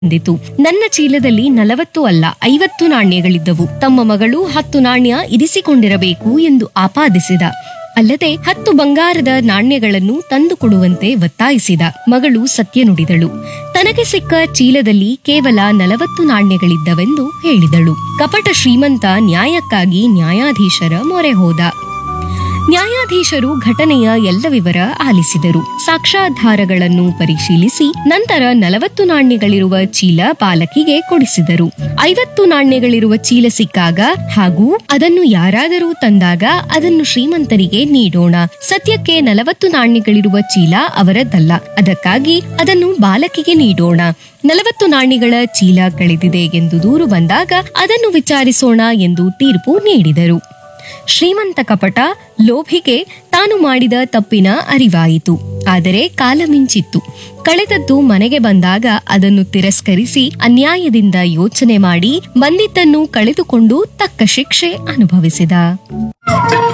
ಎಂದಿತು ನನ್ನ ಚೀಲದಲ್ಲಿ ನಲವತ್ತು ಅಲ್ಲ ಐವತ್ತು ನಾಣ್ಯಗಳಿದ್ದವು ತಮ್ಮ ಮಗಳು ಹತ್ತು ನಾಣ್ಯ ಇರಿಸಿಕೊಂಡಿರಬೇಕು ಎಂದು ಆಪಾದಿಸಿದ ಅಲ್ಲದೆ ಹತ್ತು ಬಂಗಾರದ ನಾಣ್ಯಗಳನ್ನು ತಂದು ಕೊಡುವಂತೆ ಒತ್ತಾಯಿಸಿದ ಮಗಳು ಸತ್ಯ ನುಡಿದಳು ತನಗೆ ಸಿಕ್ಕ ಚೀಲದಲ್ಲಿ ಕೇವಲ ನಲವತ್ತು ನಾಣ್ಯಗಳಿದ್ದವೆಂದು ಹೇಳಿದಳು ಕಪಟ ಶ್ರೀಮಂತ ನ್ಯಾಯಕ್ಕಾಗಿ ನ್ಯಾಯಾಧೀಶರ ಮೊರೆ ಹೋದ ನ್ಯಾಯಾಧೀಶರು ಘಟನೆಯ ಎಲ್ಲ ವಿವರ ಆಲಿಸಿದರು ಸಾಕ್ಷ್ಯಾಧಾರಗಳನ್ನು ಪರಿಶೀಲಿಸಿ ನಂತರ ನಲವತ್ತು ನಾಣ್ಯಗಳಿರುವ ಚೀಲ ಬಾಲಕಿಗೆ ಕೊಡಿಸಿದರು ಐವತ್ತು ನಾಣ್ಯಗಳಿರುವ ಚೀಲ ಸಿಕ್ಕಾಗ ಹಾಗೂ ಅದನ್ನು ಯಾರಾದರೂ ತಂದಾಗ ಅದನ್ನು ಶ್ರೀಮಂತರಿಗೆ ನೀಡೋಣ ಸದ್ಯಕ್ಕೆ ನಲವತ್ತು ನಾಣ್ಯಗಳಿರುವ ಚೀಲ ಅವರದ್ದಲ್ಲ ಅದಕ್ಕಾಗಿ ಅದನ್ನು ಬಾಲಕಿಗೆ ನೀಡೋಣ ನಲವತ್ತು ನಾಣ್ಯಗಳ ಚೀಲ ಕಳೆದಿದೆ ಎಂದು ದೂರು ಬಂದಾಗ ಅದನ್ನು ವಿಚಾರಿಸೋಣ ಎಂದು ತೀರ್ಪು ನೀಡಿದರು ಶ್ರೀಮಂತ ಕಪಟ ಲೋಭಿಗೆ ತಾನು ಮಾಡಿದ ತಪ್ಪಿನ ಅರಿವಾಯಿತು ಆದರೆ ಕಾಲ ಮಿಂಚಿತ್ತು ಕಳೆದದ್ದು ಮನೆಗೆ ಬಂದಾಗ ಅದನ್ನು ತಿರಸ್ಕರಿಸಿ ಅನ್ಯಾಯದಿಂದ ಯೋಚನೆ ಮಾಡಿ ಬಂದಿದ್ದನ್ನು ಕಳೆದುಕೊಂಡು ತಕ್ಕ ಶಿಕ್ಷೆ ಅನುಭವಿಸಿದ